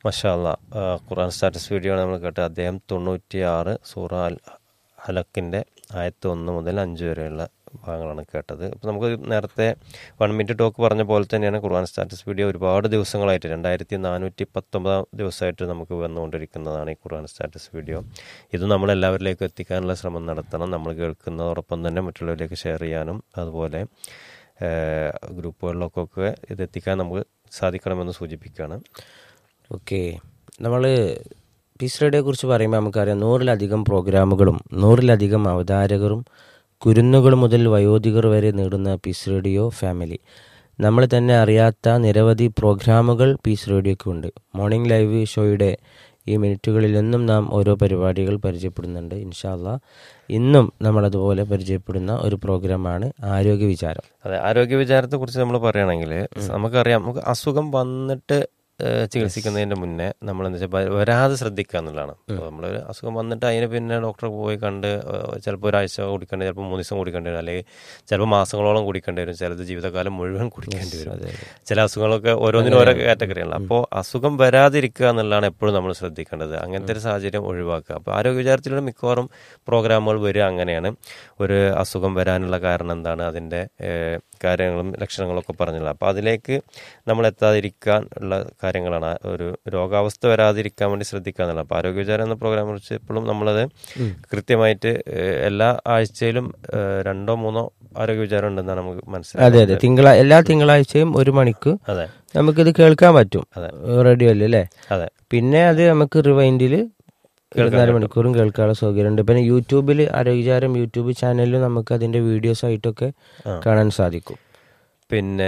മഷാല്ല ഖുർആൻ status video ആണ് നമ്മൾ കേട്ടത് അദ്ദേഹം തൊണ്ണൂറ്റി ആറ് സൂറ അൽ ഹലക്കിൻ്റെ ആയത്ത് ഒന്ന് മുതൽ അഞ്ച് വരെയുള്ള ഭാഗങ്ങളാണ് കേട്ടത് അപ്പോൾ നമുക്ക് നേരത്തെ വൺ മിനിറ്റ് ടോക്ക് പറഞ്ഞ പോലെ തന്നെയാണ് ഖുർആൻ സ്റ്റാറ്റസ് വീഡിയോ ഒരുപാട് ദിവസങ്ങളായിട്ട് രണ്ടായിരത്തി നാനൂറ്റി പത്തൊമ്പതാം ദിവസമായിട്ട് നമുക്ക് വന്നുകൊണ്ടിരിക്കുന്നതാണ് ഈ ഖുർആൻ സ്റ്റാറ്റസ് വീഡിയോ ഇത് നമ്മൾ എല്ലാവരിലേക്കും എത്തിക്കാനുള്ള ശ്രമം നടത്തണം നമ്മൾ കേൾക്കുന്നതോടൊപ്പം തന്നെ മറ്റുള്ളവരിലേക്ക് ഷെയർ ചെയ്യാനും അതുപോലെ ഏഹ്, ഗ്രൂപ്പുകളിലൊക്കെ ഇത് എത്തിക്കാൻ നമുക്ക് സാധിക്കണമെന്ന് സൂചിപ്പിക്കുകയാണ് ഓക്കെ നമ്മൾ പീസ് റേഡിയോയെ കുറിച്ച് പറയുമ്പോൾ നമുക്കറിയാം നൂറിലധികം പ്രോഗ്രാമുകളും നൂറിലധികം അവതാരകരും കുരുന്നുകൾ മുതൽ വയോധികർ വരെ നേടുന്ന പീസ് റേഡിയോ ഫാമിലി നമ്മൾ തന്നെ അറിയാത്ത നിരവധി പ്രോഗ്രാമുകൾ പീസ് റേഡിയോയ്ക്കുണ്ട് മോർണിംഗ് ലൈവ് ഷോയുടെ ഈ മിനിറ്റുകളിലെന്നും നാം ഓരോ പരിപാടികൾ പരിചയപ്പെടുന്നുണ്ട് ഇൻഷാല്ല ഇന്നും നമ്മളതുപോലെ പരിചയപ്പെടുന്ന ഒരു പ്രോഗ്രാമാണ് ആരോഗ്യ വിചാരം അതെ ആരോഗ്യ വിചാരത്തെ കുറിച്ച് നമ്മൾ പറയുകയാണെങ്കിൽ നമുക്കറിയാം നമുക്ക് അസുഖം വന്നിട്ട് ഏഹ്, ചികിത്സിക്കുന്നതിന്റെ മുന്നേ നമ്മൾ എന്താ വെച്ചാൽ വരാതെ ശ്രദ്ധിക്കുക എന്നുള്ളതാണ് നമ്മൾ അസുഖം വന്നിട്ട് അതിന് പിന്നെ ഡോക്ടറെ പോയി കണ്ട് ചിലപ്പോൾ ഒരാഴ്ച കുടിക്കേണ്ടി ചിലപ്പോൾ മൂന്ന് ദിവസം കുടിക്കേണ്ടി വരും അല്ലെങ്കിൽ ചിലപ്പോൾ മാസങ്ങളോളം കുടിക്കേണ്ടി വരും ചിലത് ജീവിതകാലം മുഴുവൻ കുടിക്കേണ്ടി വരും ചില അസുഖങ്ങളൊക്കെ ഓരോന്നിനും ഓരോ കാറ്റഗറിയാണ് അപ്പോൾ അസുഖം വരാതിരിക്കുക എന്നുള്ളതാണ് എപ്പോഴും നമ്മൾ ശ്രദ്ധിക്കേണ്ടത് അങ്ങനത്തെ ഒരു സാഹചര്യം ഒഴിവാക്കുക അപ്പോൾ ആരോഗ്യ വിചാരത്തിലുള്ള മിക്കവാറും പ്രോഗ്രാമുകൾ വരിക അങ്ങനെയാണ് ഒരു അസുഖം വരാനുള്ള കാരണം എന്താണ് അതിൻ്റെ ഏഹ്, കാര്യങ്ങളും ലക്ഷണങ്ങളൊക്കെ പറഞ്ഞില്ല അപ്പോൾ അതിലേക്ക് നമ്മൾ എത്താതിരിക്കാൻ ഉള്ള കാര്യങ്ങളാണ് ആ ഒരു രോഗാവസ്ഥ വരാതിരിക്കാൻ വേണ്ടി ശ്രദ്ധിക്കുക എന്നുള്ളത് അപ്പോൾ ആരോഗ്യ വിചാരം എന്ന പ്രോഗ്രാം കുറിച്ച് എപ്പോഴും നമ്മളത് കൃത്യമായിട്ട് ഏഹ്, എല്ലാ ആഴ്ചയിലും ഏഹ്, രണ്ടോ മൂന്നോ ആരോഗ്യ വിചാരം ഉണ്ടെന്നാണ് നമുക്ക് അതെ മനസ്സിലായത് അതെ തിങ്കളാ എല്ലാ തിങ്കളാഴ്ചയും ഒരു മണിക്ക് അതെ നമുക്കിത് കേൾക്കാൻ പറ്റും അതെ. റേഡിയോ അല്ലേ അല്ലേ അതെ പിന്നെ അത് നമുക്ക് റിവൈൻഡിൽ ഇരുപത്തിനാല് മണിക്കൂറും കേൾക്കാനുള്ള സൗകര്യമുണ്ട് പിന്നെ യൂട്യൂബിൽ ആരോഗ്യചാരം യൂട്യൂബ് ചാനലിലും നമുക്ക് അതിന്റെ വീഡിയോസ് ആയിട്ടൊക്കെ കാണാൻ സാധിക്കും പിന്നെ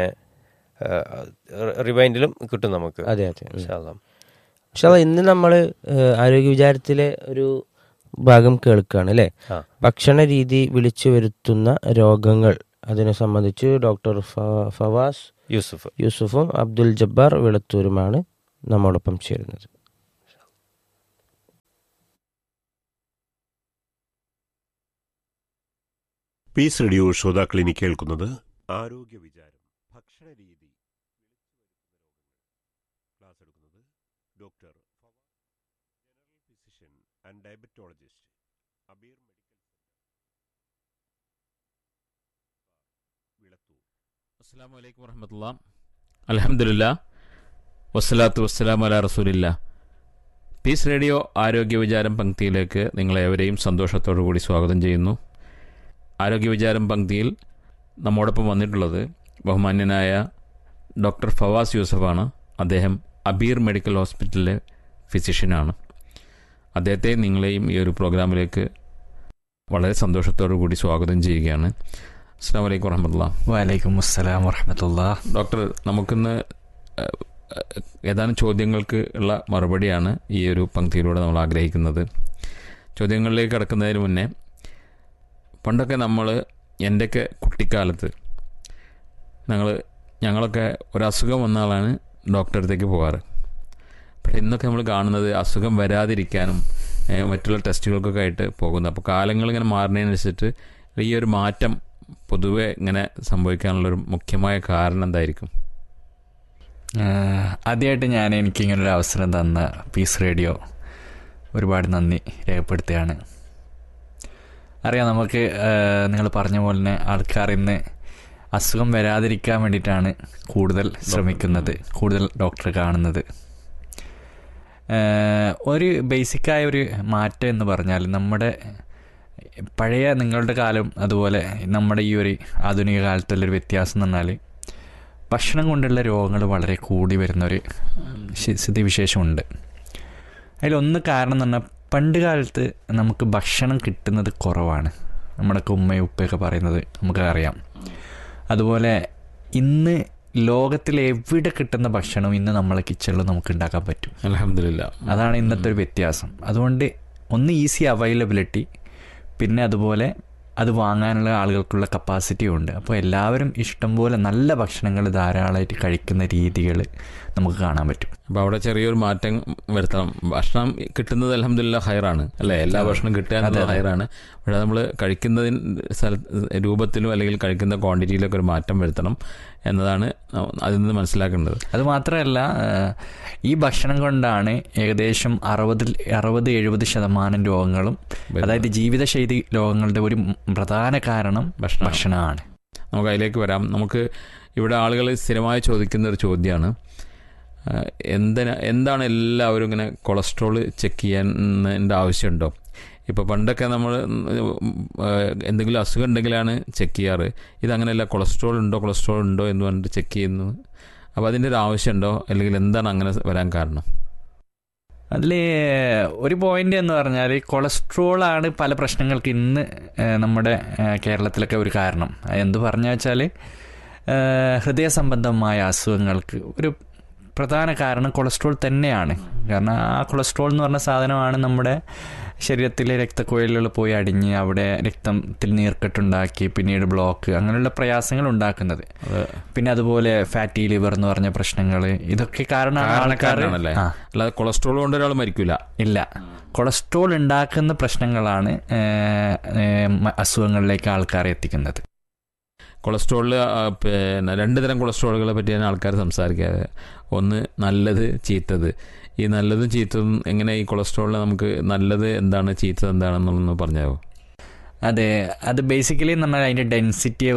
റിവൈൻഡിലും കിട്ടും നമുക്ക് അതെ അതെ ഇൻഷാ അല്ലാ. പക്ഷേ ഇന്ന് നമ്മൾ ആരോഗ്യ വിചാരത്തിലെ ഒരു ഭാഗം കേൾക്കുകയാണ് അല്ലേ ആ. ഭക്ഷണ രീതി വിളിച്ചു വരുത്തുന്ന രോഗങ്ങൾ അതിനെ സംബന്ധിച്ച് ഡോക്ടർ ഫ- ഫവാസ് യൂസുഫ് യൂസുഫും അബ്ദുൽ ജബ്ബാർ വെളുത്തൂരുമാണ് നമ്മോടൊപ്പം ചേരുന്നത് പീസ് റേഡിയോ ശ്രോതാക്കൾ ഇനി കേൾക്കുന്നത് ആരോഗ്യ വിചാരം ഭക്ഷണ രീതി ക്ലാസ് എടുക്കുന്നത് doctor general physician and diabetologist Abeer medical Vilathur അസ്സാം വലൈക്കും വർഹമത്തുള്ള അലഹമില്ല വസ്സലാത്തു വസ്സലാം അല റസൂലില്ല പീസ് റേഡിയോ ആരോഗ്യ വിചാരം പങ്ക്തിയിലേക്ക് നിങ്ങളെവരെയും സന്തോഷത്തോടു കൂടി സ്വാഗതം ചെയ്യുന്നു ആരോഗ്യ വിചാരം പങ്ക്തിയിൽ നമ്മോടൊപ്പം വന്നിട്ടുള്ളത് ബഹുമാന്യനായ ഡോക്ടർ ഫവാസ് യൂസഫാണ് അദ്ദേഹം അബീർ മെഡിക്കൽ ഹോസ്പിറ്റലിലെ ഫിസിഷ്യനാണ് അദ്ദേഹത്തെ നിങ്ങളെയും ഈ ഒരു പ്രോഗ്രാമിലേക്ക് വളരെ സന്തോഷത്തോടു കൂടി സ്വാഗതം ചെയ്യുകയാണ് അസ്സാം വലൈക്കും വർഹമത്തുള്ള വലൈക്കും അസ്സലാം വറഹമത്തുള്ള ഡോക്ടർ നമുക്കിന്ന് ഏഹ്, ഏഹ്, ഏതാനും ചോദ്യങ്ങൾക്ക് ഉള്ള മറുപടിയാണ് ഈ ഒരു പങ്ക്തിയിലൂടെ നമ്മൾ ആഗ്രഹിക്കുന്നത് ചോദ്യങ്ങളിലേക്ക് കടക്കുന്നതിന് മുന്നേ പണ്ടൊക്കെ നമ്മൾ എൻ്റെയൊക്കെ കുട്ടിക്കാലത്ത് ഞങ്ങൾ ഞങ്ങളൊക്കെ ഒരു അസുഖം വന്ന ആളാണ് ഡോക്ടറെ അടുത്തേക്ക് പോകാറ് പക്ഷേ ഇന്നൊക്കെ നമ്മൾ കാണുന്നത് അസുഖം വരാതിരിക്കാനും ഏഹ്, മറ്റുള്ള ടെസ്റ്റുകൾക്കൊക്കെ ആയിട്ട് പോകുന്നത് അപ്പോൾ കാലങ്ങൾ ഇങ്ങനെ മാറുന്നതിനനുസരിച്ചിട്ട് ഈ ഒരു മാറ്റം പൊതുവെ ഇങ്ങനെ സംഭവിക്കാനുള്ളൊരു മുഖ്യമായ കാരണം എന്തായിരിക്കും ആദ്യമായിട്ട് ഞാൻ എനിക്ക് ഇങ്ങനൊരു അവസരം തന്ന പീസ് റേഡിയോ ഒരുപാട് നന്ദി രേഖപ്പെടുത്തുകയാണ് അറിയാം നമുക്ക് നിങ്ങൾ പറഞ്ഞ പോലെ തന്നെ ആൾക്കാർ ഇന്ന് അസുഖം വരാതിരിക്കാൻ വേണ്ടിയിട്ടാണ് കൂടുതൽ ശ്രമിക്കുന്നത് കൂടുതൽ ഡോക്ടറെ കാണുന്നത് ഏഹ്, ഒരു ബേസിക്കായ ഒരു മാറ്റം എന്ന് പറഞ്ഞാൽ നമ്മുടെ പഴയ നിങ്ങളുടെ കാലം അതുപോലെ നമ്മുടെ ഈ ഒരു ആധുനിക കാലത്തുള്ളൊരു വ്യത്യാസം എന്ന് പറഞ്ഞാൽ ഭക്ഷണം കൊണ്ടുള്ള രോഗങ്ങൾ വളരെ കൂടി വരുന്നൊരു ശി- സ്ഥിതിവിശേഷമുണ്ട് അതിലൊന്ന് കാരണം എന്ന് പറഞ്ഞാൽ പണ്ട് കാലത്ത് നമുക്ക് ഭക്ഷണം കിട്ടുന്നത് കുറവാണ് നമ്മുടെയൊക്കെ ഉമ്മയും ഉപ്പയൊക്കെ പറയുന്നത് നമുക്ക് അറിയാം അതുപോലെ ഇന്ന് ലോകത്തിൽ എവിടെ കിട്ടുന്ന ഭക്ഷണം ഇന്ന് നമ്മളെ കിച്ചണിൽ നമുക്ക് ഉണ്ടാക്കാൻ പറ്റും അലഹമില്ല അതാണ് ഇന്നത്തെ ഒരു വ്യത്യാസം അതുകൊണ്ട് ഒന്ന് ഈസി അവൈലബിലിറ്റി പിന്നെ അതുപോലെ അത് വാങ്ങാനുള്ള ആളുകൾക്കുള്ള കപ്പാസിറ്റി ഉണ്ട് അപ്പോൾ എല്ലാവരും ഇഷ്ടംപോലെ നല്ല ഭക്ഷണങ്ങൾ ധാരാളമായിട്ട് കഴിക്കുന്ന രീതികൾ നമുക്ക് കാണാൻ പറ്റും അപ്പോൾ അവിടെ ചെറിയൊരു മാറ്റം വരുത്തണം ഭക്ഷണം കിട്ടുന്നത് അലഹമില്ല ഹയറാണ് അല്ലേ എല്ലാ ഭക്ഷണം കിട്ടുക എന്നുള്ളത് ഹയറാണ് പക്ഷേ നമ്മൾ കഴിക്കുന്നതിന് സ്ഥല രൂപത്തിലും അല്ലെങ്കിൽ കഴിക്കുന്ന ക്വാണ്ടിറ്റിയിലൊക്കെ ഒരു മാറ്റം വരുത്തണം എന്നതാണ് അതിൽ നിന്ന് മനസ്സിലാക്കേണ്ടത് അത് മാത്രമല്ല ഏഹ്, ഈ ഭക്ഷണം കൊണ്ടാണ് ഏകദേശം അറുപതിൽ അറുപത് എഴുപത് ശതമാനം രോഗങ്ങളും അതായത് ജീവിതശൈലി രോഗങ്ങളുടെ ഒരു പ്രധാന കാരണം ഭക്ഷണം ഭക്ഷണമാണ് നമുക്ക് അതിലേക്ക് വരാം നമുക്ക് ഇവിടെ ആളുകൾ സ്ഥിരമായി ചോദിക്കുന്ന ഒരു ചോദ്യമാണ് ആഹ് എന്തിനാ എന്താണ് എല്ലാവരും ഇങ്ങനെ കൊളസ്ട്രോൾ ചെക്ക് ചെയ്യാൻ ആവശ്യമുണ്ടോ ഇപ്പോൾ പണ്ടൊക്കെ നമ്മൾ എന്തെങ്കിലും അസുഖം ഉണ്ടെങ്കിലാണ് ചെക്ക് ചെയ്യാറ് ഇതങ്ങനെയല്ല കൊളസ്ട്രോൾ ഉണ്ടോ കൊളസ്ട്രോൾ ഉണ്ടോ എന്ന് പറഞ്ഞിട്ട് ചെക്ക് ചെയ്യുന്നു അപ്പോൾ അതിൻ്റെ ഒരു ആവശ്യമുണ്ടോ അല്ലെങ്കിൽ എന്താണ് അങ്ങനെ വരാൻ കാരണം അതിൽ ഒരു പോയിന്റ് എന്ന് പറഞ്ഞാൽ കൊളസ്ട്രോൾ ആണ് പല പ്രശ്നങ്ങൾക്ക് ഇന്ന് ഏഹ്, നമ്മുടെ ഏഹ്, കേരളത്തിലൊക്കെ ഒരു കാരണം എന്ത് പറഞ്ഞു വെച്ചാൽ ഹൃദയ സംബന്ധമായ അസുഖങ്ങൾക്ക് ഒരു പ്രധാന കാരണം കൊളസ്ട്രോൾ തന്നെയാണ് കാരണം ആ കൊളസ്ട്രോൾ എന്ന് പറഞ്ഞ സാധനമാണ് നമ്മുടെ ശരീരത്തിലെ രക്തക്കുഴലുകൾ പോയി അടിഞ്ഞ് അവിടെ രക്തത്തിൽ നീർക്കെട്ടുണ്ടാക്കി പിന്നീട് ബ്ലോക്ക് അങ്ങനെയുള്ള പ്രയാസങ്ങൾ ഉണ്ടാക്കുന്നത് പിന്നെ അതുപോലെ ഫാറ്റി ലിവർ എന്ന് പറഞ്ഞ പ്രശ്നങ്ങൾ ഇതൊക്കെ കാരണമാണ് ആൾക്കാർ കാരണക്കാരനാണല്ലേ ആ അല്ലാതെ കൊളസ്ട്രോൾ കൊണ്ട് ഒരാൾ മരിക്കില്ല ഇല്ല കൊളസ്ട്രോൾ ഉണ്ടാക്കുന്ന പ്രശ്നങ്ങളാണ് ഏഹ്, ഏഹ്, മ- അസുഖങ്ങളിലേക്ക് ആൾക്കാരെ എത്തിക്കുന്നത് കൊളസ്ട്രോളിൽ പിന്നെ രണ്ട് തരം കൊളസ്ട്രോളുകളെ പറ്റിയാണ് ആൾക്കാർ സംസാരിക്കാറ് ഒന്ന് നല്ലത് ചീത്തത് ഈ നല്ലതും ചീത്തതും എങ്ങനെ ഈ കൊളസ്ട്രോളിൽ നമുക്ക് നല്ലത് എന്താണ് ചീത്തത് എന്താണെന്നൊന്ന് പറഞ്ഞാവോ അതെ അത് ബേസിക്കലി എന്ന് പറഞ്ഞാൽ അതിൻ്റെ ഡെൻസിറ്റി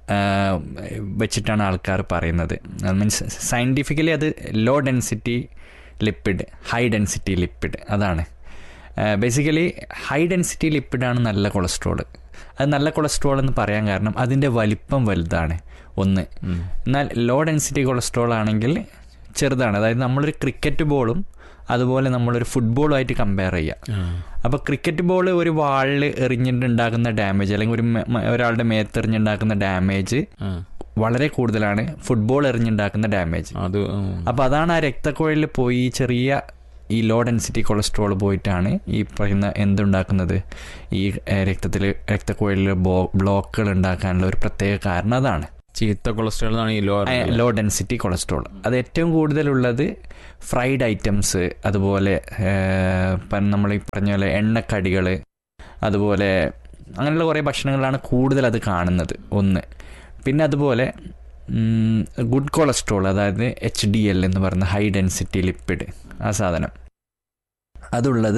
വെച്ചിട്ടാണ് ആൾക്കാർ പറയുന്നത് മീൻസ് സയൻറ്റിഫിക്കലി അത് low density lipid high density lipid അതാണ് ബേസിക്കലി ഹൈ ഡെൻസിറ്റി ലിപ്പിഡാണ് നല്ല കൊളസ്ട്രോൾ അത് നല്ല കൊളസ്ട്രോൾ എന്ന് പറയാൻ കാരണം അതിൻ്റെ വലിപ്പം വലുതാണ് ഒന്ന് ഉം. എന്നാൽ ലോ ഡെൻസിറ്റി കൊളസ്ട്രോൾ ആണെങ്കിൽ ചെറുതാണ് അതായത് നമ്മളൊരു ക്രിക്കറ്റ് ബോളും അതുപോലെ നമ്മളൊരു ഫുട്ബോളുമായിട്ട് കമ്പയർ ചെയ്യുക അപ്പോൾ ക്രിക്കറ്റ് ബോൾ ഒരു വാളിൽ എറിഞ്ഞിട്ടുണ്ടാക്കുന്ന ഡാമേജ് അല്ലെങ്കിൽ ഒരു മെ- മ- ഒരാളുടെ മേത്ത് എറിഞ്ഞുണ്ടാക്കുന്ന ഡാമേജ് ആ, വളരെ കൂടുതലാണ് ഫുട്ബോൾ എറിഞ്ഞുണ്ടാക്കുന്ന ഡാമേജ് അത് ഉം. അപ്പോൾ അതാണ് ആ രക്തക്കുഴലിൽ പോയി ഈ ചെറിയ ഈ ലോ ഡെൻസിറ്റി കൊളസ്ട്രോൾ പോയിട്ടാണ് ഈ പറയുന്ന എന്തുണ്ടാക്കുന്നത് ഈ രക്തത്തിൽ രക്തക്കുഴലിൽ ബ്ലോക്കുകൾ ഉണ്ടാക്കാനുള്ള ഒരു പ്രത്യേക കാരണം അതാണ് ചീത്ത കൊളസ്ട്രോൾ എന്നാണ് ഈ ലോ ലോ ഡെൻസിറ്റി കൊളസ്ട്രോൾ അത് ഏറ്റവും കൂടുതലുള്ളത് ഫ്രൈഡ് ഐറ്റംസ് അതുപോലെ നമ്മൾ ഈ പറഞ്ഞ പോലെ എണ്ണക്കടികൾ അതുപോലെ അങ്ങനെയുള്ള കുറേ ഭക്ഷണങ്ങളാണ് കൂടുതൽ അത് കാണുന്നത് ഒന്ന് പിന്നെ അതുപോലെ ഗുഡ് കൊളസ്ട്രോൾ അതായത് എച്ച് ഡി എൽ എന്ന് പറയുന്ന ഹൈ ഡെൻസിറ്റി ലിപ്പിഡ് ആ സാധനം അതുള്ളത്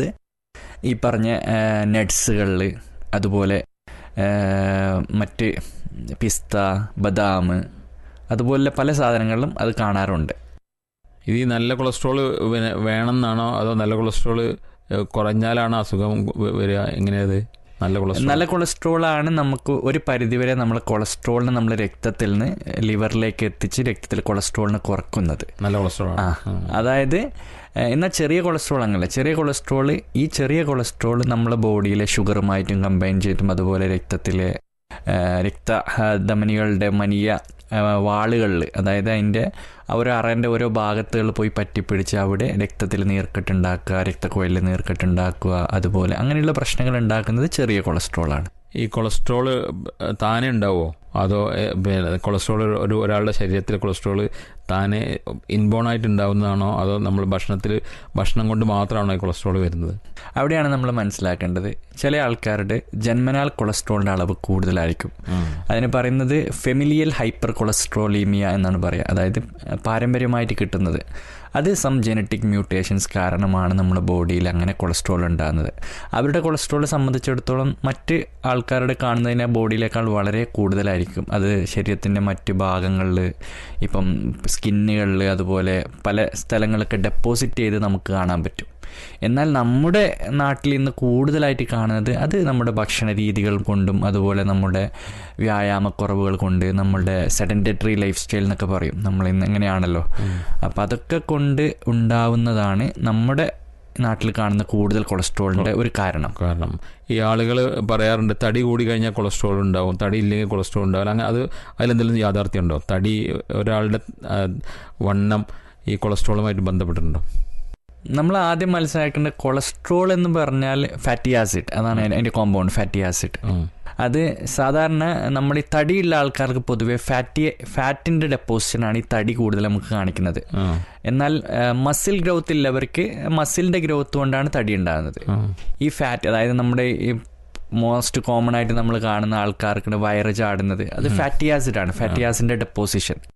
ഈ പറഞ്ഞ നട്ട്സുകളിൽ അതുപോലെ ആ, മറ്റ് പിസ്ത ബദാം അതുപോലെ പല സാധനങ്ങളിലും അത് കാണാറുണ്ട് ഇത് ഈ നല്ല കൊളസ്ട്രോൾ പിന്നെ വേണമെന്നാണോ അതോ നല്ല കൊളസ്ട്രോൾ കുറഞ്ഞാലാണോ അസുഖം വ- വരിക എങ്ങനെയത് നല്ല കൊളസ്ട്രോൾ നല്ല കൊളസ്ട്രോൾ ആണ് നമുക്ക് ഒരു പരിധിവരെ നമ്മൾ കൊളസ്ട്രോളിനെ നമ്മൾ രക്തത്തിൽ നിന്ന് ലിവറിലേക്ക് എത്തിച്ച് രക്തത്തിൽ കൊളസ്ട്രോളിനെ കുറക്കുന്നത് നല്ല കൊളസ്ട്രോൾ ആ അതായത് ഏഹ്, എന്നാൽ ചെറിയ കൊളസ്ട്രോൾ അങ്ങനെയല്ല ചെറിയ കൊളസ്ട്രോൾ ഈ ചെറിയ കൊളസ്ട്രോൾ നമ്മളെ ബോഡിയിലെ ഷുഗറുമായിട്ടും കമ്പൈൻ ചെയ്തിട്ടും അതുപോലെ രക്തത്തിലെ ഏഹ്, രക്ത ആ, ധമനികളുടെ മനിയ വാളുകളിൽ അതായത് അതിൻ്റെ ആ ഒരു അറേൻ്റെ ഓരോ ഭാഗത്തുകൾ പോയി പറ്റിപ്പിടിച്ച് അവിടെ രക്തത്തിൽ നീർക്കെട്ടുണ്ടാക്കുക രക്തക്കുഴലിൽ നീർക്കെട്ടുണ്ടാക്കുക അതുപോലെ അങ്ങനെയുള്ള പ്രശ്നങ്ങൾ ഉണ്ടാക്കുന്നത് ചെറിയ കൊളസ്ട്രോളാണ് ഈ കൊളസ്ട്രോൾ താനെ ഉണ്ടാവുമോ അതോ ഏ, പിന്നെ കൊളസ്ട്രോൾ ഒരു ഒരാളുടെ ശരീരത്തിൽ കൊളസ്ട്രോൾ താനെ ഇൻബോൺ ആയിട്ട് ഉണ്ടാവുന്നതാണോ അതോ നമ്മൾ ഭക്ഷണത്തിൽ ഭക്ഷണം കൊണ്ട് മാത്രമാണോ ഈ കൊളസ്ട്രോൾ വരുന്നത് അവിടെയാണ് നമ്മൾ മനസ്സിലാക്കേണ്ടത് ചില ആൾക്കാരുടെ ജന്മനാൽ കൊളസ്ട്രോളിൻ്റെ അളവ് കൂടുതലായിരിക്കും അതിന് പറയുന്നത് ഫെമിലിയൽ ഹൈപ്പർ കൊളസ്ട്രോളീമിയ എന്നാണ് പറയുക അതായത് പാരമ്പര്യമായിട്ട് കിട്ടുന്നത് അത് സം ജനറ്റിക് മ്യൂട്ടേഷൻസ് കാരണമാണ് നമ്മുടെ ബോഡിയിൽ അങ്ങനെ കൊളസ്ട്രോൾ ഉണ്ടാകുന്നത് അവരുടെ കൊളസ്ട്രോൾ സംബന്ധിച്ചിടത്തോളം മറ്റ് ആൾക്കാരുടെ കാണുന്നതിനെ ബോഡിയിലേക്കാൾ വളരെ കൂടുതലായിരിക്കും അത് ശരീരത്തിൻ്റെ മറ്റ് ഭാഗങ്ങളിൽ ഇപ്പം സ്കിന്നുകളിൽ അതുപോലെ പല സ്ഥലങ്ങളൊക്കെ ഡെപ്പോസിറ്റ് ചെയ്ത് നമുക്ക് കാണാൻ പറ്റും എന്നാൽ നമ്മുടെ നാട്ടിൽ ഇന്ന് കൂടുതലായിട്ട് കാണുന്നത് അത് നമ്മുടെ ഭക്ഷണ രീതികൾ കൊണ്ടും അതുപോലെ നമ്മുടെ വ്യായാമക്കുറവുകൾ കൊണ്ട് നമ്മളുടെ സെഡൻറ്ററി ലൈഫ് സ്റ്റൈൽ എന്നൊക്കെ പറയും നമ്മൾ ഇന്ന് എങ്ങനെയാണല്ലോ അപ്പം അതൊക്കെ കൊണ്ട് ഉണ്ടാവുന്നതാണ് നമ്മുടെ നാട്ടിൽ കാണുന്ന കൂടുതൽ കൊളസ്ട്രോളിൻ്റെ ഒരു കാരണം കാരണം ഈ ആളുകൾ പറയാറുണ്ട് തടി കൂടി കഴിഞ്ഞാൽ കൊളസ്ട്രോൾ ഉണ്ടാവും തടി ഇല്ലെങ്കിൽ കൊളസ്ട്രോൾ ഉണ്ടാവില്ല അങ്ങനെ അത് അതിലെന്തെങ്കിലും യാഥാർത്ഥ്യം ഉണ്ടോ തടി ഒരാളുടെ ആ, വണ്ണം ഈ കൊളസ്ട്രോളുമായിട്ട് ബന്ധപ്പെട്ടിട്ടുണ്ടോ നമ്മൾ ആദ്യം മനസ്സിലാക്കേണ്ട കൊളസ്ട്രോൾ എന്ന് പറഞ്ഞാൽ ഫാറ്റി ആസിഡ് അതാണ് അതിൻ്റെ കോമ്പൗണ്ട് ഫാറ്റി ആസിഡ് ഉം. അത് സാധാരണ നമ്മൾ ഈ തടിയുള്ള ആൾക്കാർക്ക് പൊതുവെ ഫാറ്റി ഫാറ്റിൻ്റെ ഡെപ്പോസിഷനാണ് ഈ തടി കൂടുതൽ നമുക്ക് കാണിക്കുന്നത് ആ, എന്നാൽ മസിൽ ഗ്രോത്ത് ഉള്ളവർക്ക് മസിലിൻ്റെ ഗ്രോത്ത് കൊണ്ടാണ് തടി ഉണ്ടാകുന്നത് ആ. ഈ ഫാറ്റ് അതായത് നമ്മുടെ ഈ മോസ്റ്റ് കോമൺ ആയിട്ട് നമ്മൾ കാണുന്ന ആൾക്കാർക്ക് വയറ് ചാടുന്നത് അത് ഫാറ്റി ആസിഡ് ആണ് ഫാറ്റി ആസിഡിന്റെ ഡെപ്പോസിഷൻ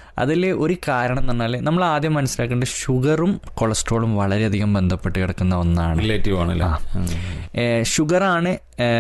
അതിൽ ഒരു കാരണം എന്ന് പറഞ്ഞാൽ നമ്മൾ ആദ്യം മനസ്സിലാക്കേണ്ടത് ഷുഗറും കൊളസ്ട്രോളും വളരെയധികം ബന്ധപ്പെട്ട് കിടക്കുന്ന ഒന്നാണ് റിലേറ്റീവ് ആണല്ലേ ആ. ഏഹ് ഷുഗറാണ്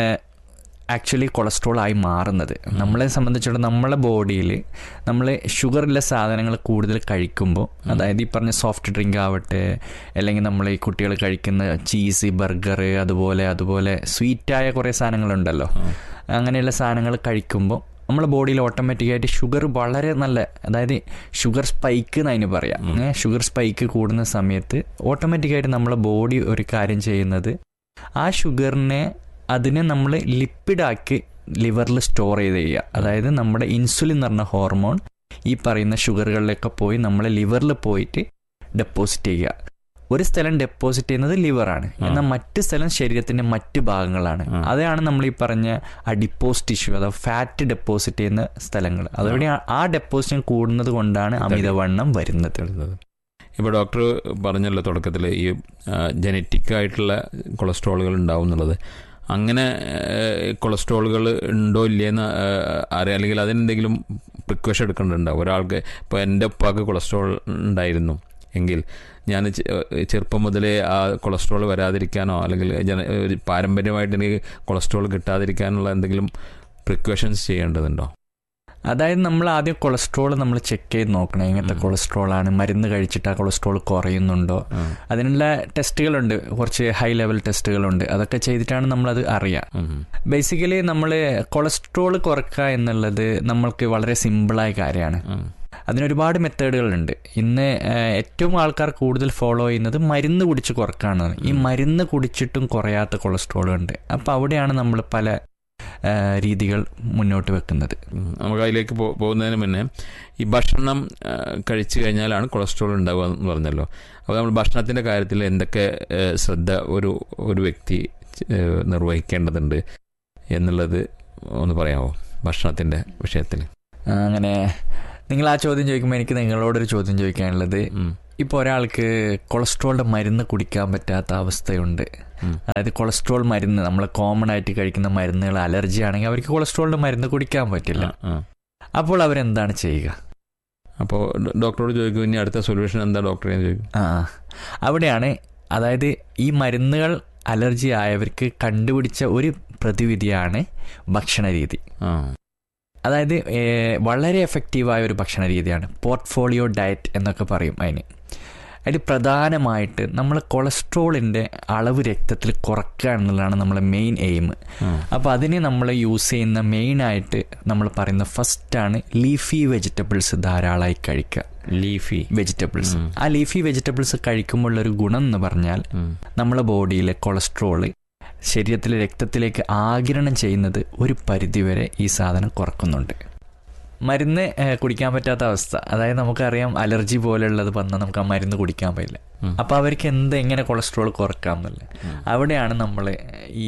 ആക്ച്വലി കൊളസ്ട്രോൾ ആയി മാറുന്നത് നമ്മളെ സംബന്ധിച്ചിടത്തോളം നമ്മളെ ബോഡിയിൽ നമ്മൾ ഷുഗറുള്ള സാധനങ്ങൾ കൂടുതൽ കഴിക്കുമ്പോൾ അതായത് ഈ പറഞ്ഞ സോഫ്റ്റ് ഡ്രിങ്ക് ആവട്ടെ അല്ലെങ്കിൽ നമ്മൾ ഈ കുട്ടികൾ കഴിക്കുന്ന ചീസ് ബർഗർ അതുപോലെ അതുപോലെ സ്വീറ്റായ കുറേ സാധനങ്ങളുണ്ടല്ലോ അങ്ങനെയുള്ള സാധനങ്ങൾ കഴിക്കുമ്പോൾ നമ്മളെ ബോഡിയിൽ ഓട്ടോമാറ്റിക്കായിട്ട് ഷുഗർ വളരെ നല്ല അതായത് ഷുഗർ സ്പൈക്ക് എന്ന് അതിന് പറയാം ഏ, ഷുഗർ സ്പൈക്ക് കൂടുന്ന സമയത്ത് ഓട്ടോമാറ്റിക്കായിട്ട് നമ്മളെ ബോഡി ഒരു കാര്യം ചെയ്യുന്നത് ആ ഷുഗറിനെ അതിനെ നമ്മൾ ലിപ്പിഡാക്കി ലിവറിൽ സ്റ്റോർ ചെയ്ത് ചെയ്യുക അതായത് നമ്മുടെ ഇൻസുലിൻ എന്ന് പറഞ്ഞ ഹോർമോൺ ഈ പറയുന്ന ഷുഗറുകളിലൊക്കെ പോയി നമ്മളെ ലിവറിൽ പോയിട്ട് ഡെപ്പോസിറ്റ് ചെയ്യുക ഒരു സ്ഥലം ഡെപ്പോസിറ്റ് ചെയ്യുന്നത് ലിവറാണ് എന്നാൽ മറ്റ് സ്ഥലം ശരീരത്തിന്റെ മറ്റ് ഭാഗങ്ങളാണ് അതാണ് നമ്മൾ ഈ പറഞ്ഞ അഡിപ്പോസ് ടിഷ്യൂ അഥവാ ഫാറ്റ് ഡെപ്പോസിറ്റ് ചെയ്യുന്ന സ്ഥലങ്ങൾ അതുവഴി ആ- ആ ഡെപ്പോസിഷൻ കൂടുന്നത് കൊണ്ടാണ് അമിതവണ്ണം വരുന്നത് ഇപ്പോൾ ഡോക്ടർ പറഞ്ഞല്ലോ തുടക്കത്തിൽ ഈ ജനറ്റിക് ആയിട്ടുള്ള കൊളസ്ട്രോളുകൾ ഉണ്ടാവും എന്നുള്ളത് അങ്ങനെ കൊളസ്ട്രോളുകൾ ഉണ്ടോ ഇല്ലേന്ന് ഏഹ്, അറിയാം അല്ലെങ്കിൽ അതിനെന്തെങ്കിലും പ്രിക്കോഷൻ എടുക്കേണ്ടതുണ്ടാവും ഒരാൾക്ക് ഇപ്പോൾ എൻ്റെ ഉപ്പാക്ക് കൊളസ്ട്രോൾ ഉണ്ടായിരുന്നു എങ്കിൽ ഞാൻ ചെ- ഏഹ്, ചെറുപ്പം മുതലേ ആ കൊളസ്ട്രോൾ വരാതിരിക്കാനോ അല്ലെങ്കിൽ ജന ഒരു പാരമ്പര്യമായിട്ട് എനിക്ക് കൊളസ്ട്രോൾ കിട്ടാതിരിക്കാനുള്ള എന്തെങ്കിലും പ്രിക്കോഷൻസ് ചെയ്യേണ്ടതുണ്ടോ അതായത് നമ്മൾ ആദ്യം കൊളസ്ട്രോൾ നമ്മൾ ചെക്ക് ചെയ്ത് നോക്കണം എങ്ങനത്തെ കൊളസ്ട്രോൾ ആണ് മരുന്ന് കഴിച്ചിട്ട് ആ കൊളസ്ട്രോൾ കുറയുന്നുണ്ടോ അതിനുള്ള ടെസ്റ്റുകളുണ്ട് കുറച്ച് ഹൈ ലെവൽ ടെസ്റ്റുകളുണ്ട് അതൊക്കെ ചെയ്തിട്ടാണ് നമ്മളത് അറിയുക ഉം. ബേസിക്കലി നമ്മൾ കൊളസ്ട്രോൾ കുറക്കുക എന്നുള്ളത് നമ്മൾക്ക് വളരെ സിമ്പിളായ കാര്യമാണ് ഉം. അതിനൊരുപാട് മെത്തേഡുകളുണ്ട് ഇന്ന് ഏഹ്, ഏറ്റവും ആൾക്കാർ കൂടുതൽ ഫോളോ ചെയ്യുന്നത് മരുന്ന് കുടിച്ച് കുറക്കാണ് ഈ മരുന്ന് കുടിച്ചിട്ടും കുറയാത്ത കൊളസ്ട്രോൾ ഉണ്ട് അപ്പോൾ അവിടെയാണ് നമ്മൾ പല ഏഹ്, രീതികൾ മുന്നോട്ട് വെക്കുന്നത് ഉം. നമുക്ക് അതിലേക്ക് പോ- പോകുന്നതിന് മുന്നേ ഈ ഭക്ഷണം ആ, കഴിച്ചു കഴിഞ്ഞാലാണ് കൊളസ്ട്രോൾ ഉണ്ടാവുക എന്ന് പറഞ്ഞല്ലോ അപ്പോൾ നമ്മൾ ഭക്ഷണത്തിൻ്റെ കാര്യത്തിൽ എന്തൊക്കെ ഏ, ശ്രദ്ധ ഒരു ഒരു വ്യക്തി ഏ, നിർവഹിക്കേണ്ടതുണ്ട് എന്നുള്ളത് ഒന്ന് പറയാമോ ഭക്ഷണത്തിൻ്റെ വിഷയത്തിൽ ആ, അങ്ങനെ നിങ്ങൾ ആ ചോദ്യം ചോദിക്കുമ്പോൾ എനിക്ക് നിങ്ങളോടൊരു ചോദ്യം ചോദിക്കാനുള്ളത് ഉം. ഇപ്പോൾ ഒരാൾക്ക് കൊളസ്ട്രോളിന്റെ മരുന്ന് കുടിക്കാൻ പറ്റാത്ത അവസ്ഥയുണ്ട് ഉം. അതായത് കൊളസ്ട്രോൾ മരുന്ന് നമ്മൾ കോമൺ ആയിട്ട് കഴിക്കുന്ന മരുന്നുകൾ അലർജി ആണെങ്കിൽ അവർക്ക് കൊളസ്ട്രോളിന്റെ മരുന്ന് കുടിക്കാൻ പറ്റില്ല ആ, ആ. അപ്പോൾ അവരെന്താണ് ചെയ്യുക അപ്പോൾ ഡോ- ഡോക്ടറോട് ചോദിക്കും ഇനി അടുത്ത സൊല്യൂഷൻ എന്താ ഡോക്ടറെ എന്ന് ചോദിക്കും ആ അവിടെയാണ് അതായത് ഈ മരുന്നുകൾ അലർജി ആയവർക്ക് കണ്ടുപിടിച്ച ഒരു പ്രതിവിധിയാണ് ഭക്ഷണ രീതി ആ അതായത് ഏർ, വളരെ എഫക്റ്റീവായ ഒരു ഭക്ഷണ രീതിയാണ് പോർട്ട്ഫോളിയോ ഡയറ്റ് എന്നൊക്കെ പറയും അതിന് അതിൽ പ്രധാനമായിട്ട് നമ്മൾ കൊളസ്ട്രോളിൻ്റെ അളവ് രക്തത്തിൽ കുറയ്ക്കുക എന്നുള്ളതാണ് നമ്മളെ മെയിൻ എയിം ആ. അപ്പോൾ അതിന് നമ്മൾ യൂസ് ചെയ്യുന്ന മെയിനായിട്ട് നമ്മൾ പറയുന്ന ഫസ്റ്റാണ് ലീഫി വെജിറ്റബിൾസ് ധാരാളമായി കഴിക്കുക ലീഫി വെജിറ്റബിൾസ് ആ ലീഫി വെജിറ്റബിൾസ് കഴിക്കുമ്പോഴുള്ളൊരു ഗുണം എന്ന് പറഞ്ഞാൽ ഉം. നമ്മളെ ബോഡിയിലെ കൊളസ്ട്രോള് ശരീരത്തിലെ രക്തത്തിലേക്ക് ആഗിരണം ചെയ്യുന്നത് ഒരു പരിധിവരെ ഈ സാധനം കുറക്കുന്നുണ്ട് മരുന്ന് ഏഹ്, കുടിക്കാൻ പറ്റാത്ത അവസ്ഥ അതായത് നമുക്കറിയാം അലർജി പോലെയുള്ളത് വന്നാൽ നമുക്ക് ആ മരുന്ന് കുടിക്കാൻ പറ്റില്ല ഉം. അപ്പോൾ അവർക്ക് എന്ത് എങ്ങനെ കൊളസ്ട്രോൾ കുറക്കാം എന്നുള്ളത് അവിടെയാണ് നമ്മൾ ഈ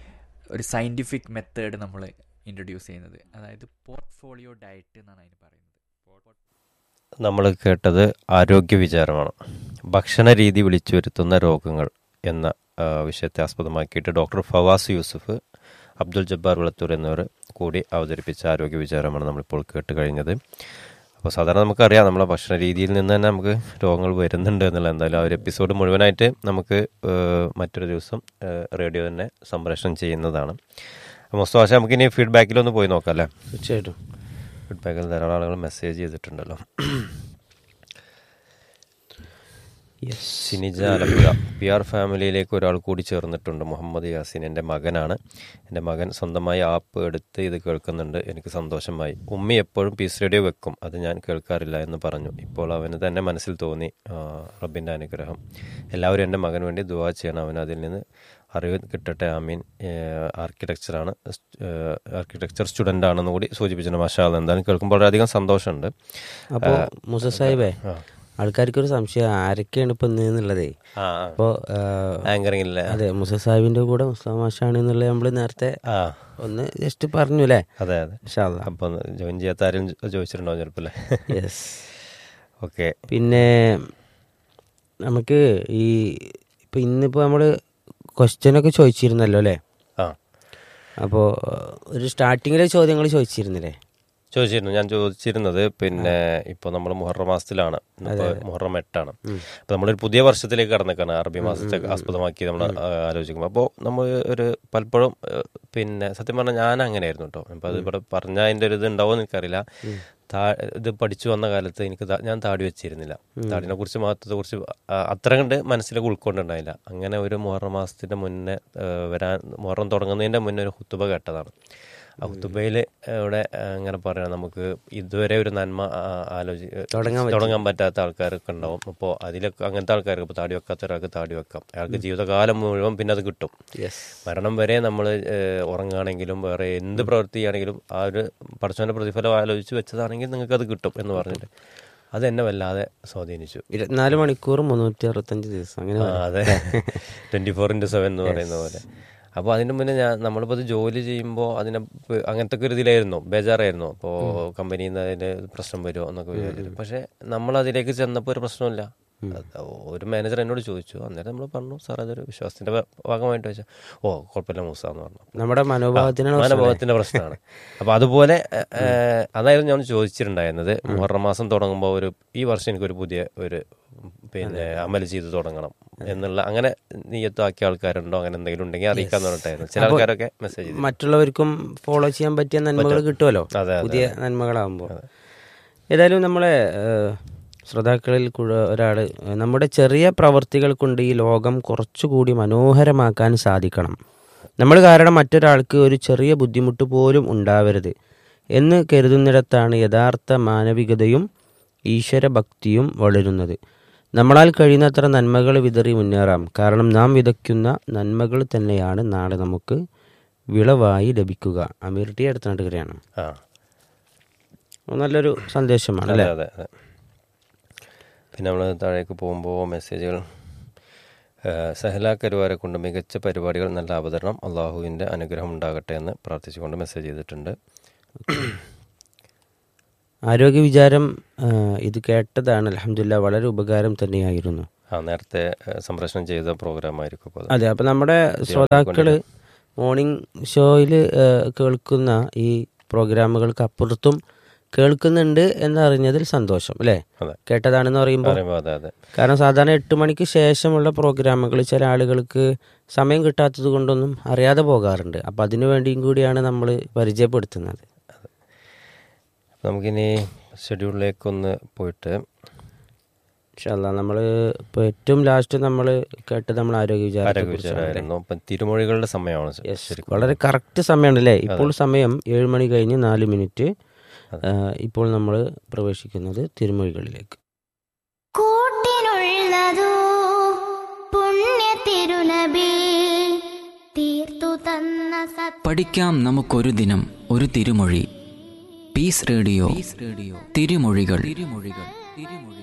ഒരു സയൻറ്റിഫിക് മെത്തേഡ് നമ്മൾ ഇൻട്രൊഡ്യൂസ് ചെയ്യുന്നത് അതായത് പോർട്ട്ഫോളിയോ ഡയറ്റ് എന്നാണ് അതിന് പറയുന്നത് നമ്മൾ കേട്ടത് ആരോഗ്യ വിചാരമാണ് ഭക്ഷണ രീതി വിളിച്ചു വരുത്തുന്ന രോഗങ്ങൾ എന്ന ആ, വിഷയത്തെ ആസ്പദമാക്കിയിട്ട് ഡോക്ടർ ഫവാസ് യൂസുഫ് അബ്ദുൽ ജബ്ബാർ വിളത്തൂർ എന്നിവർ കൂടി അവതരിപ്പിച്ച ആരോഗ്യ വിചാരമാണ് നമ്മളിപ്പോൾ കേട്ട് കഴിഞ്ഞത് അപ്പോൾ സാധാരണ നമുക്കറിയാം നമ്മളെ ഭക്ഷണ രീതിയിൽ നിന്ന് തന്നെ നമുക്ക് രോഗങ്ങൾ വരുന്നുണ്ട് എന്നുള്ള എന്തായാലും ആ ഒരു എപ്പിസോഡ് മുഴുവനായിട്ട് നമുക്ക് ഏഹ്, മറ്റൊരു ദിവസം ഏഹ്, റേഡിയോ തന്നെ സംപ്രേഷണം ചെയ്യുന്നതാണ് മുസ്തഫാഷ നമുക്ക് ഇനി ഫീഡ്ബാക്കിലൊന്ന് പോയി നോക്കാം അല്ലേ തീർച്ചയായിട്ടും ഫീഡ്ബാക്കിൽ ധാരാളം ആളുകൾ മെസ്സേജ് ചെയ്തിട്ടുണ്ടല്ലോ സിനിജ ആലപ്പുഴ പി ആർ ഫാമിലിയിലേക്ക് ഒരാൾ കൂടി ചേർന്നിട്ടുണ്ട് മുഹമ്മദ് യാസിൻ എൻ്റെ മകനാണ് എൻ്റെ മകൻ സ്വന്തമായി ആപ്പ് എടുത്ത് ഇത് കേൾക്കുന്നുണ്ട് എനിക്ക് സന്തോഷമായി ഉമ്മി എപ്പോഴും പീസ് റേഡിയോ വെക്കും അത് ഞാൻ കേൾക്കാറില്ല എന്ന് പറഞ്ഞു ഇപ്പോൾ അവന് തന്നെ മനസ്സിൽ തോന്നി ആ, റബ്ബിൻ്റെ അനുഗ്രഹം എല്ലാവരും എൻ്റെ മകന് വേണ്ടി ദുവാ ചെയ്യണം അവന് അതിൽ നിന്ന് അറിവ് കിട്ടട്ടെ ആമീൻ ആർക്കിടെക്ചറാണ് ആർക്കിടെക്ചർ സ്റ്റുഡൻ്റ് ആണെന്ന് കൂടി സൂചിപ്പിച്ചിട്ടുണ്ട് മാഷാ അല്ലാ. എന്തായാലും കേൾക്കുമ്പോൾ വളരെയധികം സന്തോഷമുണ്ട് അപ്പോൾ മുസ സാഹിബേ ആ. ആൾക്കാർക്കൊരു സംശയം ആരൊക്കെയാണ് ഇപ്പൊ ഇന്ന് എന്നുള്ളതേ ആ അപ്പോൾ ആങ്കറിംഗില്ലേ അതെ മുസ സാഹിബിന്റെ കൂടെ മുസ്ലാം മാഷാണ് എന്നുള്ളത് നമ്മൾ നേരത്തെ ആ ഒന്ന് ജസ്റ്റ് പറഞ്ഞു അല്ലേ അതെ അതെ ഇൻഷാല്ലാ. അപ്പൊ ജോയിൻ ചെയ്യാത്ത ആരും ചോദിച്ചിട്ടുണ്ടോ ചിലപ്പോ അല്ലേ യെസ് ഓക്കെ പിന്നെ നമുക്ക് ഈ ഇപ്പൊ ഇന്നിപ്പോ നമ്മള് ക്വസ്റ്റ്യൻ ഒക്കെ ചോദിച്ചിരുന്നല്ലോ അല്ലേ ആ അപ്പോൾ ഒരു സ്റ്റാർട്ടിങ്ങിലെ ചോദ്യങ്ങൾ ചോദിച്ചിരുന്നില്ലേ ചോദിച്ചിരുന്നു ഞാൻ ചോദിച്ചിരുന്നത് പിന്നെ ഇപ്പോൾ നമ്മൾ മുഹറം മാസത്തിലാണ് ഇപ്പോൾ മുഹറം എട്ടാണ് അപ്പോൾ നമ്മളൊരു പുതിയ വർഷത്തിലേക്ക് കടന്നേക്കാണ് അറബി മാസത്തെ ആസ്പദമാക്കി നമ്മൾ ആലോചിക്കുമ്പോൾ അപ്പോൾ നമ്മൾ ഒരു പലപ്പോഴും ഏഹ്, പിന്നെ സത്യം പറഞ്ഞാൽ ഞാൻ അങ്ങനെയായിരുന്നു കേട്ടോ അപ്പോൾ അത് ഇവിടെ പറഞ്ഞാൽ അതിൻ്റെ ഒരു ഇത് ഉണ്ടാവുമെന്ന് എനിക്കറിയില്ല താ ഇത് പഠിച്ചു വന്ന കാലത്ത് എനിക്ക് താ- ഞാൻ താടി വെച്ചിരുന്നില്ല താടിനെ കുറിച്ച് മഹത്വത്തെ കുറിച്ച് അത്ര കണ്ട് മനസ്സിലേക്ക് ഉൾക്കൊണ്ടുണ്ടായില്ല അങ്ങനെ ഒരു മുഹറം മാസത്തിന്റെ മുന്നേ ഏഹ്, വരാൻ മുഹറം തുടങ്ങുന്നതിന്റെ മുന്നേ ഒരു ഹുത്തുബ കേട്ടതാണ് ആ ഹുത്തുബയിൽ ഇവിടെ ഏഹ്, ഇങ്ങനെ പറയണം നമുക്ക് ഇതുവരെ ഒരു നന്മ ആലോചി തുടങ്ങാൻ പറ്റാത്ത ആൾക്കാരൊക്കെ ഉണ്ടാവും അപ്പോൾ അതിലൊക്കെ അങ്ങനത്തെ ആൾക്കാർക്ക് ഇപ്പോൾ താടി വെക്കാത്ത ഒരാൾക്ക് താടി വെക്കാം അയാൾക്ക് ജീവിതകാലം മുഴുവൻ പിന്നെ അത് കിട്ടും മരണം വരെ നമ്മൾ ഉറങ്ങുകയാണെങ്കിലും വേറെ എന്ത് പ്രവൃത്തിയാണെങ്കിലും ആ ഒരു പഠിച്ചവൻ്റെ പ്രതിഫലം ആലോചിച്ച് വെച്ചതാണെങ്കിൽ നിങ്ങൾക്ക് അത് കിട്ടും എന്ന് പറഞ്ഞിട്ട് അത് എന്നെ വല്ലാതെ സ്വാധീനിച്ചു ഇരുപത്തിനാല് മണിക്കൂർ മുന്നൂറ്റി അറുപത്തഞ്ച് ദിവസം അങ്ങനെ ആ, അതെ ട്വന്റി ഫോർ ഇൻറ്റു സെവൻ എന്ന് പറയുന്ന പോലെ അപ്പോൾ അതിന് മുന്നേ ഞാൻ നമ്മളിപ്പോൾ അത് ജോലി ചെയ്യുമ്പോൾ അതിനെ പ- അങ്ങനത്തെ ഒക്കെ ഒരു ഇതിലായിരുന്നു ബേജാറായിരുന്നു അപ്പോൾ കമ്പനിയിൽ നിന്ന് അതിൻ്റെ പ്രശ്നം വരുമോ എന്നൊക്കെ വിചാരിച്ചു പക്ഷേ നമ്മൾ അതിലേക്ക് ചെന്നപ്പോൾ ഒരു പ്രശ്നമില്ല അത് ഒരു മാനേജർ എന്നോട് ചോദിച്ചു അന്നേരം നമ്മൾ പറഞ്ഞു സാർ അതൊരു വിശ്വാസത്തിന്റെ ഭാ- ഭാഗമായിട്ട് വെച്ചാൽ ഓ കുഴപ്പമില്ല മൂസ എന്ന് പറഞ്ഞു നമ്മുടെ മനോഭാവത്തിനാണ് പ്രശ്നം. മനോഭാവത്തിന്റെ പ്രശ്നമാണ് അപ്പൊ അതുപോലെ ഏഹ്, അതായിരുന്നു ഞാൻ ചോദിച്ചിട്ടുണ്ടായിരുന്നത് മുഹറം മാസം തുടങ്ങുമ്പോൾ ഒരു ഈ വർഷം എനിക്കൊരു പുതിയ ഒരു പിന്നെ അമൽ ചെയ്ത് തുടങ്ങണം എന്നുള്ള അങ്ങനെ നീയത്താക്കിയ ആൾക്കാരുണ്ടോ അങ്ങനെ എന്തെങ്കിലും ഉണ്ടെങ്കിൽ അറിയിക്കാന്ന് പറഞ്ഞിട്ടായിരുന്നു ചില ആൾക്കാരൊക്കെ മെസ്സേജ് ചെയ്തു മറ്റുള്ളവർക്കും ഫോളോ ചെയ്യാൻ പറ്റിയ നന്മകൾ കിട്ടുമല്ലോ അതെ, അതെ, പുതിയ നന്മകളാകുമ്പോൾ ഏതായാലും നമ്മളെ ഏഹ്, ശ്രോതാക്കളിൽ ഒരാൾ നമ്മുടെ ചെറിയ പ്രവർത്തികൾ കൊണ്ട് ഈ ലോകം കുറച്ചുകൂടി മനോഹരമാക്കാൻ സാധിക്കണം നമ്മൾ കാരണം മറ്റൊരാൾക്ക് ഒരു ചെറിയ ബുദ്ധിമുട്ട് പോലും ഉണ്ടാവരുത് എന്ന് കരുതുന്നിടത്താണ് യഥാർത്ഥ മാനവികതയും ഈശ്വരഭക്തിയും വളരുന്നത് നമ്മളാൽ കഴിയുന്നത്ര നന്മകൾ വിതറി മുന്നേറാം കാരണം നാം വിതയ്ക്കുന്ന നന്മകൾ തന്നെയാണ് നാളെ നമുക്ക് വിളവായി ലഭിക്കുക അമീർ ടി അടുത്ത നാട്ടുകാരെയാണ് ആ നല്ലൊരു സന്ദേശമാണ് അല്ലേ അതെ അതെ അതെ പിന്നെ നമ്മൾ താഴേക്ക് പോകുമ്പോൾ മെസ്സേജുകൾ ഏഹ്, സഹല കരുവാരെ കൊണ്ട് മികച്ച പരിപാടികൾ നല്ല അവതരണം അള്ളാഹുവിൻ്റെ അനുഗ്രഹം ഉണ്ടാകട്ടെ എന്ന് പ്രാർത്ഥിച്ചുകൊണ്ട് മെസ്സേജ് ചെയ്തിട്ടുണ്ട് ആരോഗ്യ വിചാരം ആ, ഇത് കേട്ടതാണ് അലഹമില്ല വളരെ ഉപകാരം തന്നെയായിരുന്നു ആ നേരത്തെ ഏഹ്, സംപ്രേഷണം ചെയ്ത പ്രോഗ്രാം ആയിരിക്കും അപ്പോൾ അത് അതെ അപ്പം നമ്മുടെ ശ്രോതാക്കള് മോർണിംഗ് ഷോയിൽ കേൾക്കുന്ന ഈ പ്രോഗ്രാമുകൾക്ക് അപ്പുറത്തും കേൾക്കുന്നുണ്ട് എന്നറിഞ്ഞതിൽ സന്തോഷം അല്ലേ അതെ കേട്ടതാണെന്ന് പറയുമ്പോൾ പറയുമ്പോൾ അതെ അതെ കാരണം സാധാരണ എട്ട് മണിക്ക് ശേഷമുള്ള പ്രോഗ്രാമുകൾ ചില ആളുകൾക്ക് സമയം കിട്ടാത്തത് കൊണ്ടൊന്നും അറിയാതെ പോകാറുണ്ട് അപ്പം അതിനു വേണ്ടിയും കൂടിയാണ് നമ്മൾ പരിചയപ്പെടുത്തുന്നത് അപ്പോൾ നമുക്കിനി ഷെഡ്യൂളിലേക്കൊന്ന് പോയിട്ട് ഇൻഷാല്ല നമ്മൾ ഇപ്പോൾ ഏറ്റവും ലാസ്റ്റ് നമ്മൾ കേട്ടത് നമ്മൾ ആരോഗ്യ വിചാരത്തെ ആരോഗ്യ വിചാരമായിരുന്നു അപ്പം തിരുമൊഴികളുടെ സമയമാണ് ശ- ശരിക്കും വളരെ കറക്റ്റ് സമയമാണ് അല്ലേ ഇപ്പോൾ സമയം ഏഴ് മണി കഴിഞ്ഞ് നാല് മിനിറ്റ് ആ, ഇപ്പോൾ നമ്മൾ പ്രവേശിക്കുന്നത് തിരുമൊഴികളിലേക്ക് കൂട്ടിനുള്ളതോ പുണ്യ തിരുനബി തീർത്തു തന്ന സത് പഠിക്കാം നമുക്കൊരു ദിനം ഒരു തിരുമൊഴി പീസ് റേഡിയോ റേഡിയോ തിരുമൊഴികൾ തിരുമൊഴികൾ തിരുമൊഴികൾ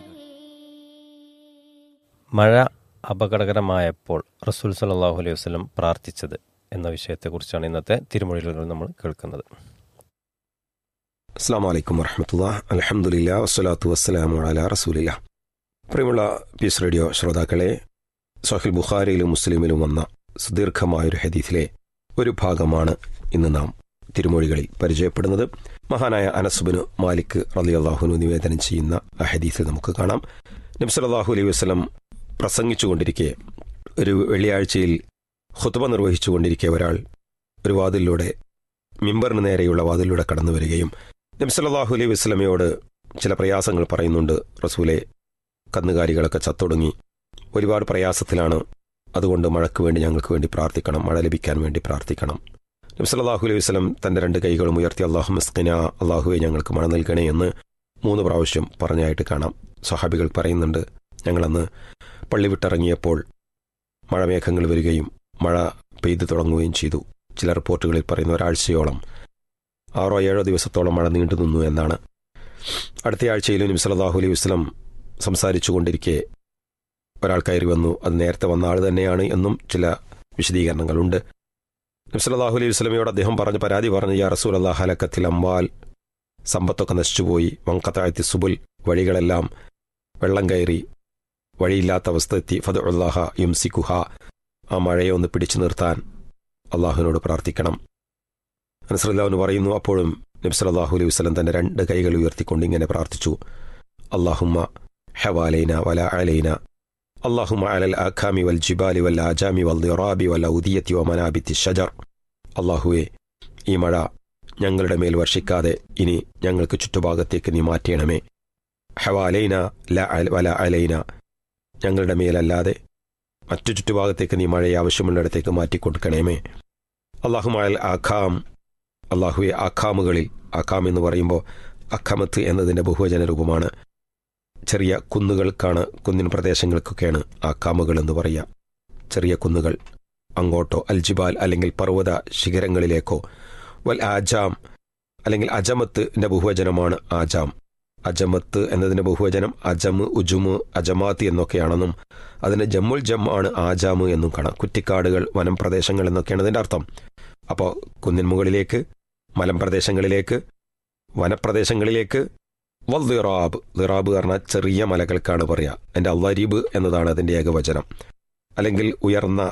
മഴ അപകടകരമായപ്പോൾ റസൂൽ സല്ലാഹു അലൈഹി വസ്ലം പ്രാർത്ഥിച്ചത് എന്ന വിഷയത്തെക്കുറിച്ചാണ് ഇന്നത്തെ തിരുമൊഴികൾ നമ്മൾ കേൾക്കുന്നത് അസ്സാം വലൈക്കും വർഹമത്തുള്ള അലഹമുല്ല വസ്സലാത്തു വസ്സലാമു അല റസൂലില്ല പ്രിയമുള്ള പീസ് റേഡിയോ ശ്രോതാക്കളെ സഹിൽ ബുഖാരിയിലും മുസ്ലിമിലും വന്ന സുദീർഘമായൊരു ഹദീസിലെ ഒരു ഭാഗമാണ് ഇന്ന് നാം തിരുമൊഴികളിൽ പരിചയപ്പെടുന്നത് മഹാനായ അനസുബിന് മാലിക് റലി അള്ളാഹുനു നിവേദനം ചെയ്യുന്ന ആ ഹദീസിൽ നമുക്ക് കാണാം നബ്സലാഹു അലൈഹി വസ്ലം പ്രസംഗിച്ചുകൊണ്ടിരിക്കെ ഒരു വെള്ളിയാഴ്ചയിൽ ഹുത്തുബ നിർവഹിച്ചുകൊണ്ടിരിക്കെ ഒരാൾ ഒരു വാതിലിലൂടെ മിമ്പറിന് നേരെയുള്ള വാതിലൂടെ കടന്നു വരികയും നബ്സല്ലാഹു അലൈഹി വസ്ലമയോട് ചില പ്രയാസങ്ങൾ പറയുന്നുണ്ട് റസൂലെ കന്നുകാലികളൊക്കെ ചത്തൊടുങ്ങി ഒരുപാട് പ്രയാസത്തിലാണ് അതുകൊണ്ട് മഴയ്ക്ക് വേണ്ടി ഞങ്ങൾക്ക് വേണ്ടി പ്രാർത്ഥിക്കണം മഴ ലഭിക്കാൻ വേണ്ടി പ്രാർത്ഥിക്കണം നബ്സല്ലാഹു അലൈഹി വസ്ലം തന്റെ രണ്ട് കൈകളും ഉയർത്തി അള്ളാഹു മസ്കിന അള്ളാഹുവെ ഞങ്ങൾക്ക് മഴ നൽകണേ എന്ന് മൂന്ന് പ്രാവശ്യം പറഞ്ഞായിട്ട് കാണാം സ്വഹാബികൾ പറയുന്നുണ്ട് ഞങ്ങളന്ന് പള്ളി വിട്ടിറങ്ങിയപ്പോൾ മഴമേഘങ്ങൾ വരികയും മഴ പെയ്തു തുടങ്ങുകയും ചെയ്തു ചില റിപ്പോർട്ടുകളിൽ പറയുന്ന ഒരാഴ്ചയോളം ആറോ ഏഴോ ദിവസത്തോളം മഴ നീണ്ടു നിന്നു എന്നാണ് അടുത്ത ആഴ്ചയിലും നബി സല്ലല്ലാഹു അലൈഹി വസ്ലം സംസാരിച്ചു കൊണ്ടിരിക്കെ ഒരാൾ കയറി വന്നു അത് നേരത്തെ വന്ന ആൾ തന്നെയാണ് എന്നും ചില വിശദീകരണങ്ങളുണ്ട് നബി സല്ലല്ലാഹു അലൈഹി വസ്ലമയോട് അദ്ദേഹം പറഞ്ഞ് പരാതി പറഞ്ഞു യാ റസൂൽ അള്ളാഹ് ഹലക്കത്തിൽ അമ്പാൽ സമ്പത്തൊക്കെ നശിച്ചുപോയി വങ്കത്താഴ്ത്തി സുബുൽ വഴികളെല്ലാം വെള്ളം കയറി വഴിയില്ലാത്ത അവസ്ഥ എത്തി ഫത് അള്ളാഹ യുംസിക്കുഹ ആ മഴയെ ഒന്ന് പിടിച്ചു നിർത്താൻ അള്ളാഹുവിനോട് പ്രാർത്ഥിക്കണം അനുസൃല്ലാവിന് പറയുന്നു അപ്പോഴും നബി സല്ലല്ലാഹു അലൈഹി വസല്ലം തന്റെ രണ്ട് കൈകൾ ഉയർത്തിക്കൊണ്ട് ഇങ്ങനെ പ്രാർത്ഥിച്ചു അള്ളാഹുമ്മ ഹവാലൈന വല അലൈന അള്ളാഹുമ്മ അലൽ ആഖാമി വൽ ജിബാലി വൽ ആജാമി വൽ ദിറാബി വൽ ഔദിയത്തി വ മനാബിത്തി ഷജർ അള്ളാഹുവെ ഈ മഴ ഞങ്ങളുടെ മേൽ വർഷിക്കാതെ ഇനി ഞങ്ങൾക്ക് ചുറ്റുഭാഗത്തേക്ക് നീ മാറ്റണമേ ഹവാലൈന ല അൽ- വല അലൈന ഞങ്ങളുടെ മേലല്ലാതെ മറ്റു ചുറ്റുഭാഗത്തേക്ക് നീ മഴയെ ആവശ്യമുള്ളിടത്തേക്ക് മാറ്റിക്കൊടുക്കണമേ അള്ളാഹുമായൽ ആഖാം അള്ളാഹുവെ ആഖാമുകളിൽ ആഖാം എന്ന് പറയുമ്പോൾ അഖമത്ത് എന്നതിൻ്റെ ബഹുവചന രൂപമാണ് ചെറിയ കുന്നുകൾക്കാണ് കുന്നിൻ പ്രദേശങ്ങൾക്കൊക്കെയാണ് ആക്കാമുകൾ എന്ന് പറയുക ചെറിയ കുന്നുകൾ അങ്ങോട്ടോ അൽജിബാൽ അല്ലെങ്കിൽ പർവ്വത ശിഖരങ്ങളിലേക്കോ വൽ ആജാം അല്ലെങ്കിൽ അജമത്തിന്റെ ബഹുവചനമാണ് ആജാം അജമത്ത് എന്നതിന്റെ ബഹുവചനം അജമ് ഉജുമ് അജമാത്ത് എന്നൊക്കെയാണെന്നും അതിന് ജമ്മുൽ ജം ആണ് ആജാമ് എന്നും കാണാം കുറ്റിക്കാടുകൾ വനം പ്രദേശങ്ങൾ എന്നൊക്കെയാണ് അതിന്റെ അർത്ഥം അപ്പോൾ കുന്നിൻ മുകളിലേക്ക് മലമ്പ്രദേശങ്ങളിലേക്ക് വനപ്രദേശങ്ങളിലേക്ക് വൽ ദിറാബ് ദിറാബ് പറഞ്ഞാൽ ചെറിയ മലകൾക്കാണ് പറയുക എൻ്റെ അള്ളരീബ് എന്നതാണ് അതിൻ്റെ ഏകവചനം അല്ലെങ്കിൽ ഉയർന്ന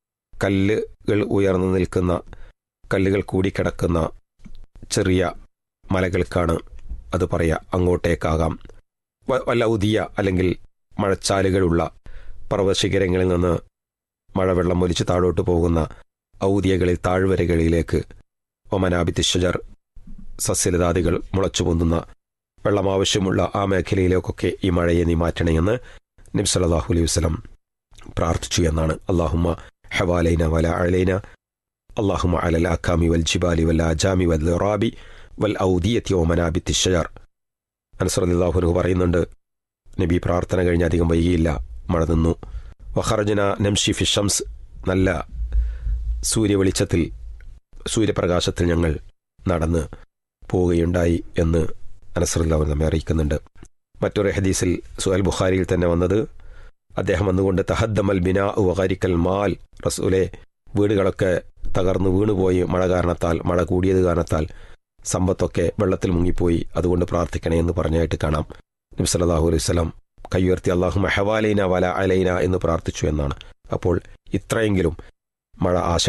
കല്ലുകൾ ഉയർന്നു നിൽക്കുന്ന കല്ലുകൾ കൂടിക്കിടക്കുന്ന ചെറിയ മലകൾക്കാണ് അത് പറയുക അങ്ങോട്ടേക്കാകാം വ- വല്ല ഉദിയ അല്ലെങ്കിൽ മഴച്ചാലുകളുള്ള പർവ്വശിഖരങ്ങളിൽ നിന്ന് മഴവെള്ളം ഒലിച്ച് താഴോട്ട് പോകുന്ന ഔദിയകളിൽ താഴ്വരകളിലേക്ക് ഒമനാബിത്തി ഷജർ സസ്യലതാദികൾ മുളച്ചു പൊന്തുന്ന വെള്ളം ആവശ്യമുള്ള ആ മേഖലയിലേക്കൊക്കെ ഈ മഴയെ നീ മാറ്റണമെന്ന് നബ്സലാഹു അലൈഹി വസ്ലം പ്രാർത്ഥിച്ചു എന്നാണ് അള്ളാഹുമ്മ ഹവാലൈന വല അലൈന അള്ളാഹുമ്മ അലൽ അക്കാമി വൽ ജിബാലി വൽ ആജാമി വൽ റാബി വൽ ഔദിയത്തി ഓമനാബിത്തി ഷജർ അനസറല്ലാഹുനു പറയുന്നുണ്ട് നബി പ്രാർത്ഥന കഴിഞ്ഞ് അധികം വൈകിയില്ല മഴ നിന്നു വഹറജന നംഷി ഫിഷംസ് നല്ല സൂര്യവെളിച്ചത്തിൽ സൂര്യപ്രകാശത്തിൽ ഞങ്ങൾ നടന്ന് പോവുകയുണ്ടായി എന്ന് അനസറുല്ലാവൻ നമ്മെ അറിയിക്കുന്നുണ്ട് മറ്റൊരു ഹദീസിൽ സുഹൽ ബുഖാരിയിൽ തന്നെ വന്നത് അദ്ദേഹം വന്നുകൊണ്ട് തഹദ്ദമൽ ബിനാ വകാരിക്കൽ മാൽ റസൂലെ വീടുകളൊക്കെ തകർന്നു വീണുപോയി മഴ കാരണത്താൽ മഴ കൂടിയത് കാരണത്താൽ സമ്പത്തൊക്കെ വെള്ളത്തിൽ മുങ്ങിപ്പോയി അതുകൊണ്ട് പ്രാർത്ഥിക്കണേ എന്ന് പറഞ്ഞായിട്ട് കാണാം നബി സല്ലല്ലാഹു അലൈഹി വസല്ലം കൈയുയർത്തി അള്ളാഹു മെഹവാലൈന വല അലൈന എന്ന് പ്രാർത്ഥിച്ചു എന്നാണ് അപ്പോൾ ഇത്രയെങ്കിലും മഴ ആശങ്ക